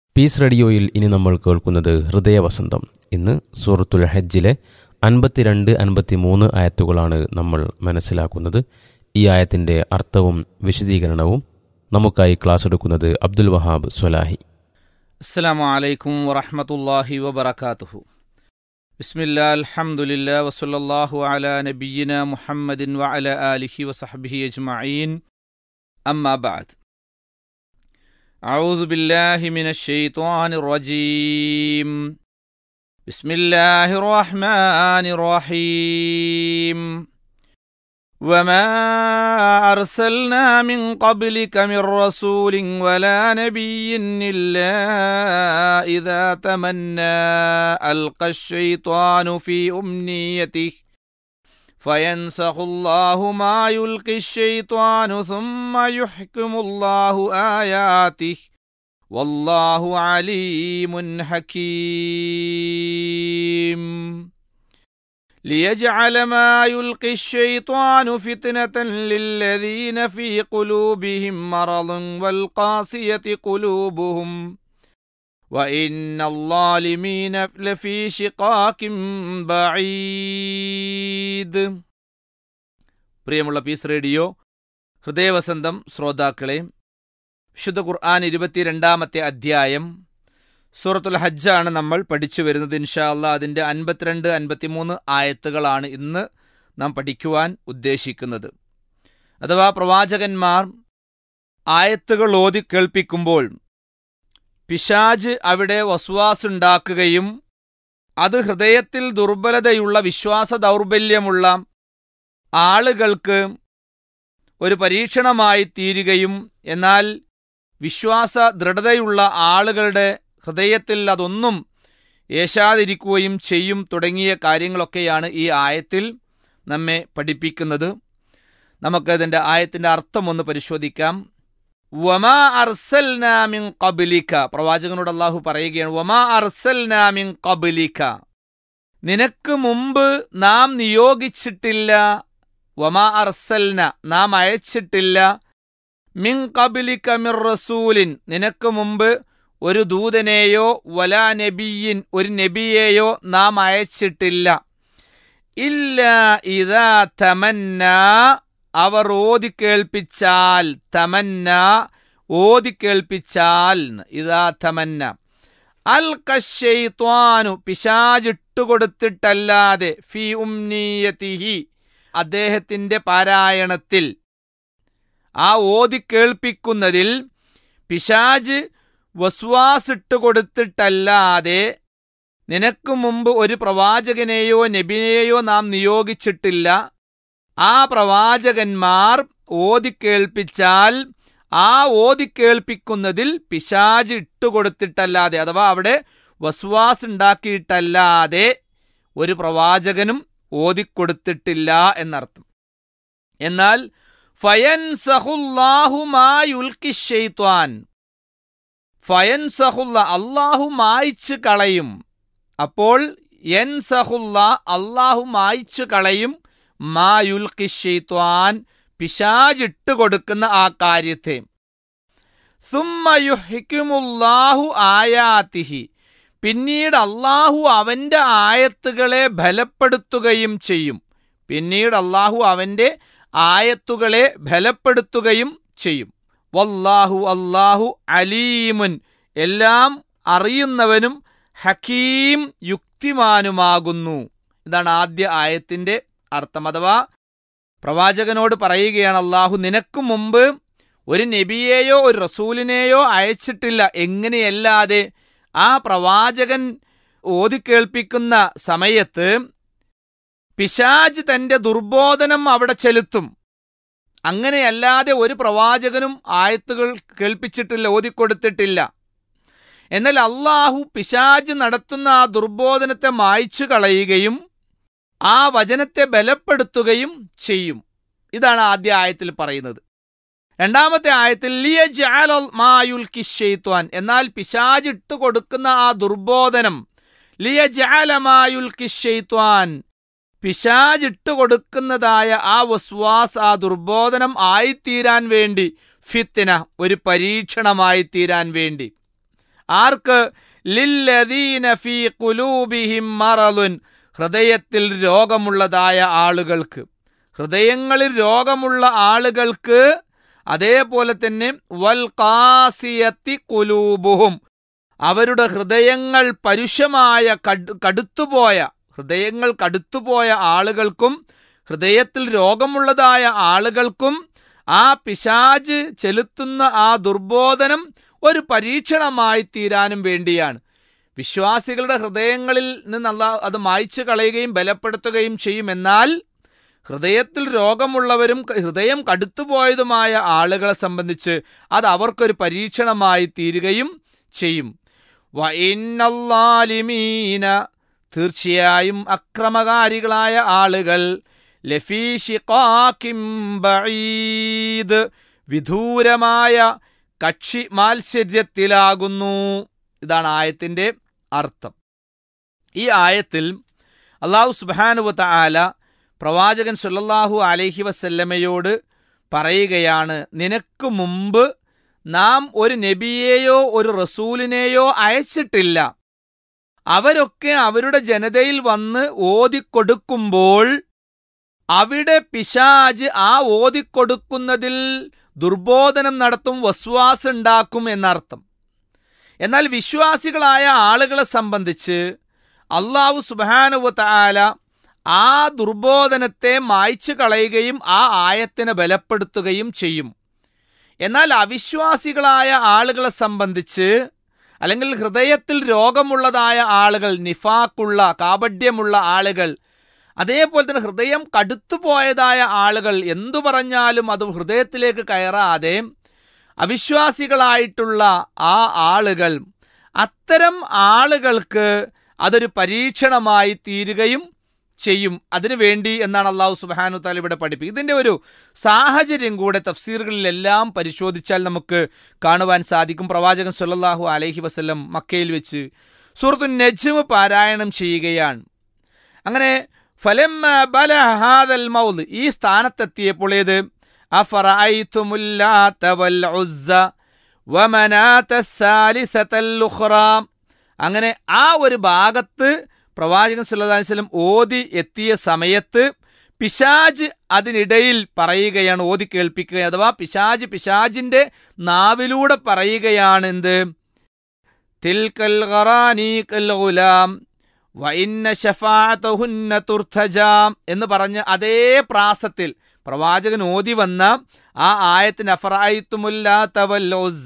piece റേഡിയോയിൽ ഇനി നമ്മൾ കേൾക്കുന്നത് ഹൃദയവസന്തം ഇന്ന് സൂറത്തുൽ ഹജ്ജിലെ അൻപത്തിരണ്ട് അൻപത്തിമൂന്ന് ആയത്തുകളാണ് നമ്മൾ മനസ്സിലാക്കുന്നത് ഈ ആയത്തിൻ്റെ അർത്ഥവും വിശദീകരണവും നമുക്കായി ക്ലാസ് എടുക്കുന്നത് അബ്ദുൽ വഹാബ് സ്വലാഹി അസ്സലാമു അലൈക്കും വറഹ്മത്തുള്ളാഹി വബറകാതുഹു ബിസ്മില്ലാ അൽഹംദുലില്ലാ വസല്ലല്ലാഹു അലാ നബിയ്യിന മുഹമ്മദിൻ വഅല ആലിഹി വസഹ്ബിഹി അജ്മഈൻ അമ്മാ ബഅദ് أعوذ بالله من الشيطان الرجيم بسم الله الرحمن الرحيم وما أرسلنا من قبلك من رسول ولا نبي إلا إذا تمنى ألقى الشيطان في أمنيته فينسخ الله ما يلقي الشيطان ثم يحكم الله آياته والله عليم حكيم ليجعل ما يلقي الشيطان فتنة للذين في قلوبهم مرض والقاسية قلوبهم وإن الظالمين لفي شقاق بعيد പ്രിയമുള്ള പീസ് റേഡിയോ ഹൃദയവസന്തം ശ്രോതാക്കളെ വിശുദ്ധ ഖുർആൻ ഇരുപത്തിരണ്ടാമത്തെ അധ്യായം സൂറത്തുൽ ഹജ്ജാണ് നമ്മൾ പഠിച്ചു വരുന്നത് ഇൻഷാ അള്ളാ അതിൻ്റെ അൻപത്തിരണ്ട് അൻപത്തിമൂന്ന് ആയത്തുകളാണ് ഇന്ന് നാം പഠിക്കുവാൻ ഉദ്ദേശിക്കുന്നത് അഥവാ പ്രവാചകന്മാർ ആയത്തുകൾ ഓതി കേൾപ്പിക്കുമ്പോൾ പിശാജ് അവിടെ വസ്വാസുണ്ടാക്കുകയും അത് ഹൃദയത്തിൽ ദുർബലതയുള്ള വിശ്വാസ ദൗർബല്യമുള്ള ആളുകൾക്ക് ഒരു പരീക്ഷണമായി തീരുകയും എന്നാൽ വിശ്വാസ ദൃഢതയുള്ള ആളുകളുടെ ഹൃദയത്തിൽ അതൊന്നും ഏശാതിരിക്കുകയും ചെയ്യും തുടങ്ങിയ കാര്യങ്ങളൊക്കെയാണ് ഈ ആയത്തിൽ നമ്മെ പഠിപ്പിക്കുന്നത് നമുക്കതിൻ്റെ ആയത്തിൻ്റെ അർത്ഥം ഒന്ന് പരിശോധിക്കാം വമാ അർസൽനാമിൻ കബിലിക്ക പ്രവാചകനോട് അള്ളാഹു പറയുകയാണ് വമാ അർസൽനാമിൻ കബിലിക്ക നിനക്ക് മുമ്പ് നാം നിയോഗിച്ചിട്ടില്ല വമാ അർസൽന നാം അയച്ചിട്ടില്ല മിൻ കബിലിക്ക മിർ റസൂലിൻ നിനക്ക് മുമ്പ് ഒരു ദൂതനെയോ വലാ നബിയിൻ ഒരു നബിയെയോ നാം അയച്ചിട്ടില്ല ഇല്ല ഇതാ തമന്ന അവർ ഓതിക്കേൾപ്പിച്ചാൽ തമന്ന ഓതിക്കേൾപ്പിച്ചാൽ ഇതാ തമന്ന അൽ കശ്ശൈത്വാനു പിശാചിട്ടുകൊടുത്തിട്ടല്ലാതെ ഫി ഉംനീയതിഹി അദ്ദേഹത്തിന്റെ പാരായണത്തിൽ ആ ഓതിക്കേൾപ്പിക്കുന്നതിൽ പിശാജ് വസ്വാസിട്ട് കൊടുത്തിട്ടല്ലാതെ നിനക്ക് മുമ്പ് ഒരു പ്രവാചകനെയോ നബിനെയോ നാം നിയോഗിച്ചിട്ടില്ല ആ പ്രവാചകന്മാർ ഓതിക്കേൾപ്പിച്ചാൽ ആ ഓതിക്കേൾപ്പിക്കുന്നതിൽ പിശാജ് ഇട്ടുകൊടുത്തിട്ടല്ലാതെ അഥവാ അവിടെ വസ്വാസ് ഉണ്ടാക്കിയിട്ടല്ലാതെ ഒരു പ്രവാചകനും ഓതിക്കൊടുത്തിട്ടില്ല എന്നർത്ഥം എന്നാൽ ഫയൻസഹുല്ലാഹുമായുൽക്കിഷെയ്ത്വാൻ ഫയൻസഹുല്ല അള്ളാഹു മായ്ച്ചു കളയും അപ്പോൾ യൻസഹുല്ല അള്ളാഹു മായ്ച്ചു കളയും മായുൽക്കിഷെയ്ത്വാൻ പിശാചിട്ട് കൊടുക്കുന്ന ആ കാര്യത്തെ സുമ്മയുഹിക്കുമുല്ലാഹു ആയാത്തിഹി പിന്നീട് അള്ളാഹു അവന്റെ ആയത്തുകളെ ബലപ്പെടുത്തുകയും ചെയ്യും പിന്നീട് അള്ളാഹു അവന്റെ ആയത്തുകളെ ബലപ്പെടുത്തുകയും ചെയ്യും വല്ലാഹു അല്ലാഹു അലീമുൻ എല്ലാം അറിയുന്നവനും ഹക്കീം യുക്തിമാനുമാകുന്നു ഇതാണ് ആദ്യ ആയത്തിന്റെ അർത്ഥം അഥവാ പ്രവാചകനോട് പറയുകയാണ് അള്ളാഹു നിനക്ക് മുമ്പ് ഒരു നബിയെയോ ഒരു റസൂലിനെയോ അയച്ചിട്ടില്ല എങ്ങനെയല്ലാതെ ആ പ്രവാചകൻ ഓതിക്കേൾപ്പിക്കുന്ന സമയത്ത് പിശാജ് തന്റെ ദുർബോധനം അവിടെ ചെലുത്തും അങ്ങനെയല്ലാതെ ഒരു പ്രവാചകനും ആയത്തുകൾ കേൾപ്പിച്ചിട്ടില്ല ഓതിക്കൊടുത്തിട്ടില്ല എന്നാൽ അള്ളാഹു പിശാജ് നടത്തുന്ന ആ ദുർബോധനത്തെ മായ്ച്ചു കളയുകയും ആ വചനത്തെ ബലപ്പെടുത്തുകയും ചെയ്യും ഇതാണ് ആദ്യ ആയത്തിൽ പറയുന്നത് രണ്ടാമത്തെ ആയത്തിൽ ലിയ മായുൽ കിഷെയ്ത്വാൻ എന്നാൽ പിശാജ് ഇട്ട് കൊടുക്കുന്ന ആ ദുർബോധനം ലിയ മായുൽ കിഷെയ്ത്വാൻ പിശാചിട്ട് കൊടുക്കുന്നതായ ആ വസ്വാസ് ആ ദുർബോധനം ആയിത്തീരാൻ വേണ്ടി ഫിത്തിന ഒരു പരീക്ഷണമായി തീരാൻ വേണ്ടി ആർക്ക് ലില്ലദീന ഫീ ഖുലൂബിഹിം മറലുൻ ഹൃദയത്തിൽ രോഗമുള്ളതായ ആളുകൾക്ക് ഹൃദയങ്ങളിൽ രോഗമുള്ള ആളുകൾക്ക് അതേപോലെ തന്നെ വൽ കാസിയത്തി കുലൂബുഹും അവരുടെ ഹൃദയങ്ങൾ പരുഷമായ കടു കടുത്തുപോയ ഹൃദയങ്ങൾ കടുത്തുപോയ ആളുകൾക്കും ഹൃദയത്തിൽ രോഗമുള്ളതായ ആളുകൾക്കും ആ പിശാജ് ചെലുത്തുന്ന ആ ദുർബോധനം ഒരു പരീക്ഷണമായി തീരാനും വേണ്ടിയാണ് വിശ്വാസികളുടെ ഹൃദയങ്ങളിൽ നിന്നുള്ള അത് മായ്ച്ചു കളയുകയും ബലപ്പെടുത്തുകയും ചെയ്യുമെന്നാൽ ഹൃദയത്തിൽ രോഗമുള്ളവരും ഹൃദയം കടുത്തുപോയതുമായ ആളുകളെ സംബന്ധിച്ച് അത് അവർക്കൊരു പരീക്ഷണമായി തീരുകയും ചെയ്യും വഇന്നല്ലാലിമീന തീർച്ചയായും അക്രമകാരികളായ ആളുകൾ ലഫീ ശിഖാക്കിം ബഈദ് വിദൂരമായ കക്ഷി മാത്സര്യത്തിലാകുന്നു ഇതാണ് ആയത്തിന്റെ അർത്ഥം ഈ ആയത്തിൽ അള്ളാഹു സുബാനുവത്ത ആല പ്രവാചകൻ സല്ലല്ലാഹു അലൈഹി വസല്ലമയോട് പറയുകയാണ് നിനക്ക് മുമ്പ് നാം ഒരു നബിയെയോ ഒരു റസൂലിനെയോ അയച്ചിട്ടില്ല അവരൊക്കെ അവരുടെ ജനതയിൽ വന്ന് ഓതിക്കൊടുക്കുമ്പോൾ അവിടെ പിശാജ് ആ ഓതിക്കൊടുക്കുന്നതിൽ ദുർബോധനം നടത്തും വസ്വാസ് ഉണ്ടാക്കും എന്നർത്ഥം എന്നാൽ വിശ്വാസികളായ ആളുകളെ സംബന്ധിച്ച് അള്ളാഹു സുബാനുവത്ത ആല ആ ദുർബോധനത്തെ മായ്ച്ചു കളയുകയും ആ ആയത്തിനെ ബലപ്പെടുത്തുകയും ചെയ്യും എന്നാൽ അവിശ്വാസികളായ ആളുകളെ സംബന്ധിച്ച് അല്ലെങ്കിൽ ഹൃദയത്തിൽ രോഗമുള്ളതായ ആളുകൾ നിഫാക്കുള്ള കാപഡ്യമുള്ള ആളുകൾ അതേപോലെ തന്നെ ഹൃദയം കടുത്തുപോയതായ ആളുകൾ എന്തു പറഞ്ഞാലും അത് ഹൃദയത്തിലേക്ക് കയറാതെ അവിശ്വാസികളായിട്ടുള്ള ആ ആളുകൾ അത്തരം ആളുകൾക്ക് അതൊരു പരീക്ഷണമായി തീരുകയും ചെയ്യും അതിനു വേണ്ടി എന്നാണ് അള്ളാഹു സുബാനു താല ഇവിടെ പഠിപ്പിക്കുക ഇതിന്റെ ഒരു സാഹചര്യം കൂടെ തഫ്സീറുകളിലെല്ലാം പരിശോധിച്ചാൽ നമുക്ക് കാണുവാൻ സാധിക്കും പ്രവാചകൻ സല്ലല്ലാഹു അലൈഹി വസല്ലം മക്കയിൽ വെച്ച് സൂറത്തു നജ്മ് പാരായണം ചെയ്യുകയാണ് അങ്ങനെ ഫലം ബല ഹാദൽ മൗദ് ഈ സ്ഥാനത്തെത്തിയപ്പോൾ ഏത് അഫറഅയ്തുമുല്ലാത്ത വൽ ഉസ്സ വമനാത്ത സാലിസത്തൽ ഉഖ്റ അങ്ങനെ ആ ഒരു ഭാഗത്ത് പ്രവാചകൻ സല്ലല്ലാഹു അലൈഹി വസല്ലം ഓതി എത്തിയ സമയത്ത് പിശാജ് അതിനിടയിൽ പറയുകയാണ് ഓതി കേൾപ്പിക്കുക അഥവാ പിശാജ് പിശാജിന്റെ നാവിലൂടെ പറയുകയാണ് എന്ത് തിൽക്കൽ ഖറാനീകൽ ഗുലാം വഇന്ന ശഫാഅതഹുന്ന തുർത്തജാം എന്ന് പറഞ്ഞ് അതേ പ്രാസത്തിൽ പ്രവാചകൻ ഓതി വന്ന ആ ആയത്തിന് അഫറായിത്തുമുല്ലാത്ത വല്ലോസ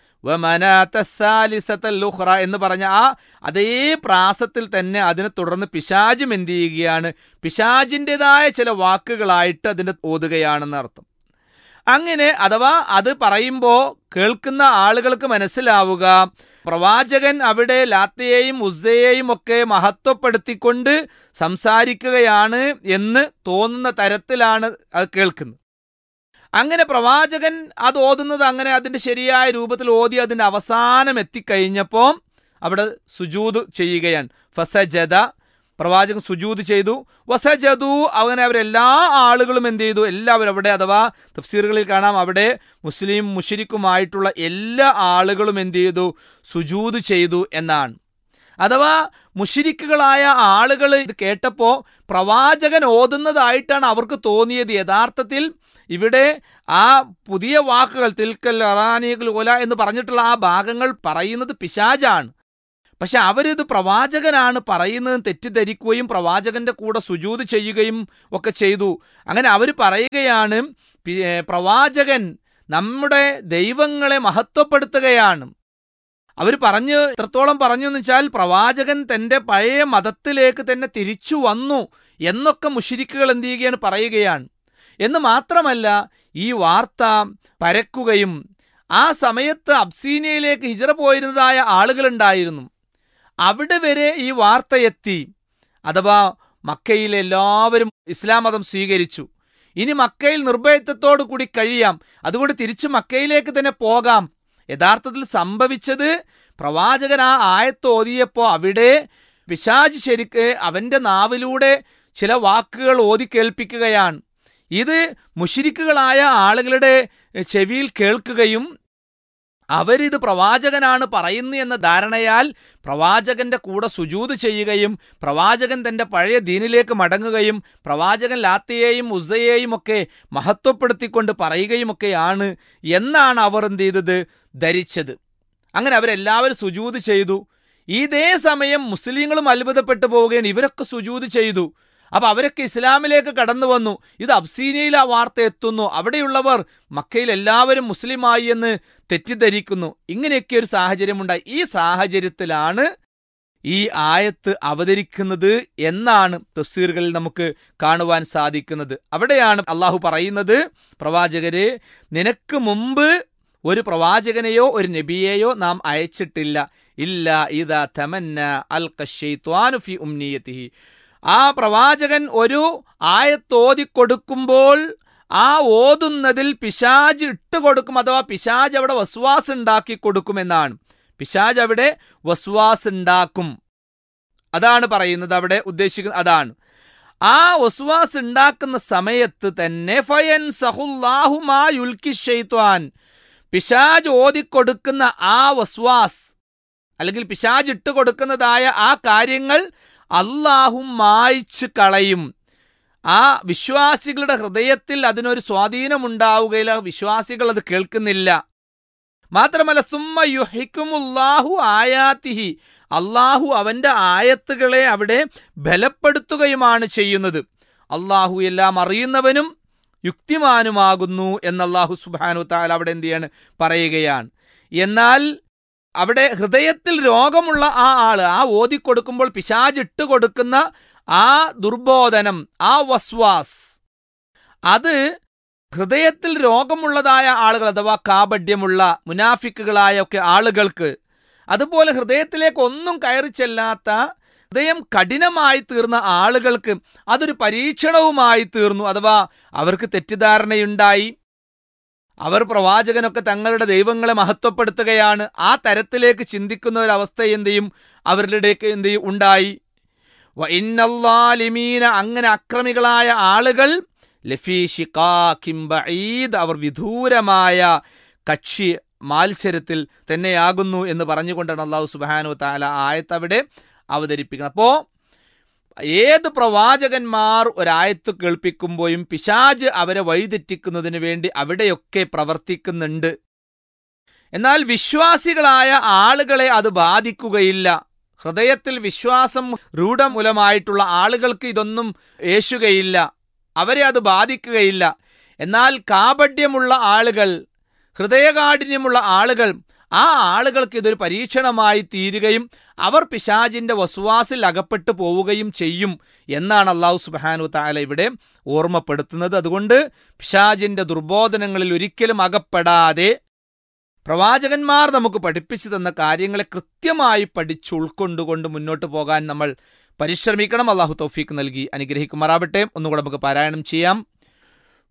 ലുഹ്റ എന്ന് പറഞ്ഞ ആ അതേ പ്രാസത്തിൽ തന്നെ അതിനെ തുടർന്ന് പിശാജും എന്ത് ചെയ്യുകയാണ് പിശാജിൻ്റെതായ ചില വാക്കുകളായിട്ട് അതിൻ്റെ ഓതുകയാണെന്ന് അർത്ഥം അങ്ങനെ അഥവാ അത് പറയുമ്പോൾ കേൾക്കുന്ന ആളുകൾക്ക് മനസ്സിലാവുക പ്രവാചകൻ അവിടെ ലാത്തയെയും ഉസ്സയെയും ഒക്കെ മഹത്വപ്പെടുത്തിക്കൊണ്ട് സംസാരിക്കുകയാണ് എന്ന് തോന്നുന്ന തരത്തിലാണ് അത് കേൾക്കുന്നത് അങ്ങനെ പ്രവാചകൻ അത് ഓതുന്നത് അങ്ങനെ അതിന്റെ ശരിയായ രൂപത്തിൽ ഓതി അതിന്റെ അവസാനം എത്തിക്കഴിഞ്ഞപ്പോൾ അവിടെ സുജൂത് ചെയ്യുകയാണ് ഫസജദ പ്രവാചകൻ സുജൂത് ചെയ്തു വസജദു അങ്ങനെ അവരെല്ലാ ആളുകളും എന്ത് ചെയ്തു എല്ലാവരും അവിടെ അഥവാ തഫ്സീറുകളിൽ കാണാം അവിടെ മുസ്ലിം മുഷിരിക്കുമായിട്ടുള്ള എല്ലാ ആളുകളും എന്ത് ചെയ്തു സുജൂത് ചെയ്തു എന്നാണ് അഥവാ മുഷിരിക്കുകളായ ആളുകൾ ഇത് കേട്ടപ്പോൾ പ്രവാചകൻ ഓതുന്നതായിട്ടാണ് അവർക്ക് തോന്നിയത് യഥാർത്ഥത്തിൽ ഇവിടെ ആ പുതിയ വാക്കുകൾ തിൽക്കൽ അറാനികൾ ഒല എന്ന് പറഞ്ഞിട്ടുള്ള ആ ഭാഗങ്ങൾ പറയുന്നത് പിശാജാണ് പക്ഷെ അവരിത് പ്രവാചകനാണ് പറയുന്നത് തെറ്റിദ്ധരിക്കുകയും പ്രവാചകന്റെ കൂടെ സുജൂത് ചെയ്യുകയും ഒക്കെ ചെയ്തു അങ്ങനെ അവർ പറയുകയാണ് പ്രവാചകൻ നമ്മുടെ ദൈവങ്ങളെ മഹത്വപ്പെടുത്തുകയാണ് അവർ പറഞ്ഞു എത്രത്തോളം പറഞ്ഞു എന്ന് വെച്ചാൽ പ്രവാചകൻ തന്റെ പഴയ മതത്തിലേക്ക് തന്നെ തിരിച്ചു വന്നു എന്നൊക്കെ മുഷിരിക്കുകൾ എന്ത് ചെയ്യുകയാണ് പറയുകയാണ് എന്ന് മാത്രമല്ല ഈ വാർത്ത പരക്കുകയും ആ സമയത്ത് അബ്സീനിയയിലേക്ക് ഹിജറ പോയിരുന്നതായ ആളുകളുണ്ടായിരുന്നു അവിടെ വരെ ഈ വാർത്ത എത്തി അഥവാ മക്കയിലെ എല്ലാവരും ഇസ്ലാം മതം സ്വീകരിച്ചു ഇനി മക്കയിൽ നിർഭയത്വത്തോടു കൂടി കഴിയാം അതുകൊണ്ട് തിരിച്ചു മക്കയിലേക്ക് തന്നെ പോകാം യഥാർത്ഥത്തിൽ സംഭവിച്ചത് പ്രവാചകൻ ആ ആയത്ത് ഓതിയപ്പോൾ അവിടെ പിശാജ് ശരിക്ക് അവന്റെ നാവിലൂടെ ചില വാക്കുകൾ ഓതി കേൾപ്പിക്കുകയാണ് ഇത് മുഷിരിക്കുകളായ ആളുകളുടെ ചെവിയിൽ കേൾക്കുകയും അവരിത് പ്രവാചകനാണ് പറയുന്നു എന്ന ധാരണയാൽ പ്രവാചകന്റെ കൂടെ സുജൂത് ചെയ്യുകയും പ്രവാചകൻ തന്റെ പഴയ ദീനിലേക്ക് മടങ്ങുകയും പ്രവാചകൻ ലാത്തയെയും ഉസയെയും ഒക്കെ മഹത്വപ്പെടുത്തിക്കൊണ്ട് പറയുകയുമൊക്കെയാണ് എന്നാണ് അവർ എന്ത് ചെയ്തത് ധരിച്ചത് അങ്ങനെ അവരെല്ലാവരും സുജൂത് ചെയ്തു ഇതേ സമയം മുസ്ലിങ്ങളും അത്ഭുതപ്പെട്ടു പോവുകയാണ് ഇവരൊക്കെ സുജൂത് ചെയ്തു അപ്പൊ അവരൊക്കെ ഇസ്ലാമിലേക്ക് കടന്നു വന്നു ഇത് അബ്സീനിയയിൽ ആ വാർത്ത എത്തുന്നു അവിടെയുള്ളവർ മക്കയിൽ എല്ലാവരും മുസ്ലിമായി എന്ന് തെറ്റിദ്ധരിക്കുന്നു ഇങ്ങനെയൊക്കെ ഒരു സാഹചര്യമുണ്ടായി ഈ സാഹചര്യത്തിലാണ് ഈ ആയത്ത് അവതരിക്കുന്നത് എന്നാണ് തഫ്സീറുകളിൽ നമുക്ക് കാണുവാൻ സാധിക്കുന്നത് അവിടെയാണ് അള്ളാഹു പറയുന്നത് പ്രവാചകരെ നിനക്ക് മുമ്പ് ഒരു പ്രവാചകനെയോ ഒരു നബിയെയോ നാം അയച്ചിട്ടില്ല ഇല്ല ഇതാ തമന്ന അൽ ഫി ഉംനിയത്തിഹി ആ പ്രവാചകൻ ഒരു ആയത്തോതി കൊടുക്കുമ്പോൾ ആ ഓതുന്നതിൽ പിശാജ് ഇട്ട് കൊടുക്കും അഥവാ പിശാജ് അവിടെ വസ്വാസ് ഉണ്ടാക്കി കൊടുക്കുമെന്നാണ് പിശാജ് അവിടെ വസ്വാസ് ഉണ്ടാക്കും അതാണ് പറയുന്നത് അവിടെ ഉദ്ദേശിക്കുന്നത് അതാണ് ആ വസ്വാസ് ഉണ്ടാക്കുന്ന സമയത്ത് തന്നെ ഫയൻ സഹുല്ലാഹുമാ യുൽക്കി ഷെയ്ത്വാൻ പിശാജ് ഓതിക്കൊടുക്കുന്ന ആ വസ്വാസ് അല്ലെങ്കിൽ പിശാജ് ഇട്ട് കൊടുക്കുന്നതായ ആ കാര്യങ്ങൾ അള്ളാഹും മായ്ച്ച് കളയും ആ വിശ്വാസികളുടെ ഹൃദയത്തിൽ അതിനൊരു സ്വാധീനമുണ്ടാവുകയില്ല വിശ്വാസികൾ അത് കേൾക്കുന്നില്ല മാത്രമല്ല സുമ്മ യുഹിക്കുമുല്ലാഹു ആയാത്തിഹി അള്ളാഹു അവന്റെ ആയത്തുകളെ അവിടെ ബലപ്പെടുത്തുകയുമാണ് ചെയ്യുന്നത് അള്ളാഹു എല്ലാം അറിയുന്നവനും യുക്തിമാനുമാകുന്നു എന്ന് അള്ളാഹു സുബാനു താൽ അവിടെ എന്ത് ചെയ്യാണ് പറയുകയാണ് എന്നാൽ അവിടെ ഹൃദയത്തിൽ രോഗമുള്ള ആ ആള് ആ ഓതിക്കൊടുക്കുമ്പോൾ പിശാചിട്ട് കൊടുക്കുന്ന ആ ദുർബോധനം ആ വസ്വാസ് അത് ഹൃദയത്തിൽ രോഗമുള്ളതായ ആളുകൾ അഥവാ കാപഡ്യമുള്ള മുനാഫിക്കുകളായ ഒക്കെ ആളുകൾക്ക് അതുപോലെ ഹൃദയത്തിലേക്ക് ഒന്നും കയറി ചെല്ലാത്ത ഹൃദയം കഠിനമായി തീർന്ന ആളുകൾക്ക് അതൊരു പരീക്ഷണവുമായി തീർന്നു അഥവാ അവർക്ക് തെറ്റിദ്ധാരണയുണ്ടായി അവർ പ്രവാചകനൊക്കെ തങ്ങളുടെ ദൈവങ്ങളെ മഹത്വപ്പെടുത്തുകയാണ് ആ തരത്തിലേക്ക് ചിന്തിക്കുന്ന ഒരു അവസ്ഥ എന്ത് ചെയ്യും അവരുടെയൊക്കെ എന്ത് ചെയ്യും ഉണ്ടായി ഇന്നല്ലാലിമീന അങ്ങനെ അക്രമികളായ ആളുകൾ ലഫീ ഷിഖാഖിം ബഈദ് അവർ വിദൂരമായ കക്ഷി മാത്സര്യത്തിൽ തന്നെയാകുന്നു എന്ന് പറഞ്ഞുകൊണ്ടാണ് അള്ളാഹു സുബാനു താല ആയത്ത് അവിടെ അവതരിപ്പിക്കുന്നത് അപ്പോ ഏത് പ്രവാചകന്മാർ ഒരായത്ത് കേൾപ്പിക്കുമ്പോഴും പിശാജ് അവരെ വഴിതെറ്റിക്കുന്നതിന് വേണ്ടി അവിടെയൊക്കെ പ്രവർത്തിക്കുന്നുണ്ട് എന്നാൽ വിശ്വാസികളായ ആളുകളെ അത് ബാധിക്കുകയില്ല ഹൃദയത്തിൽ വിശ്വാസം രൂഢമൂലമായിട്ടുള്ള ആളുകൾക്ക് ഇതൊന്നും ഏശുകയില്ല അവരെ അത് ബാധിക്കുകയില്ല എന്നാൽ കാപഡ്യമുള്ള ആളുകൾ ഹൃദയകാഠിന്യമുള്ള ആളുകൾ ആ ആളുകൾക്ക് ഇതൊരു പരീക്ഷണമായി തീരുകയും അവർ പിശാജിന്റെ വസുവാസിൽ അകപ്പെട്ടു പോവുകയും ചെയ്യും എന്നാണ് അള്ളാഹു സുബാനു താല ഇവിടെ ഓർമ്മപ്പെടുത്തുന്നത് അതുകൊണ്ട് പിശാജിന്റെ ദുർബോധനങ്ങളിൽ ഒരിക്കലും അകപ്പെടാതെ പ്രവാചകന്മാർ നമുക്ക് പഠിപ്പിച്ചു തന്ന കാര്യങ്ങളെ കൃത്യമായി പഠിച്ചുൾക്കൊണ്ടുകൊണ്ട് മുന്നോട്ട് പോകാൻ നമ്മൾ പരിശ്രമിക്കണം അള്ളാഹു തൗഫീക്ക് നൽകി അനുഗ്രഹിക്കുമാറാവട്ടെ ഒന്നുകൂടെ നമുക്ക് പാരായണം ചെയ്യാം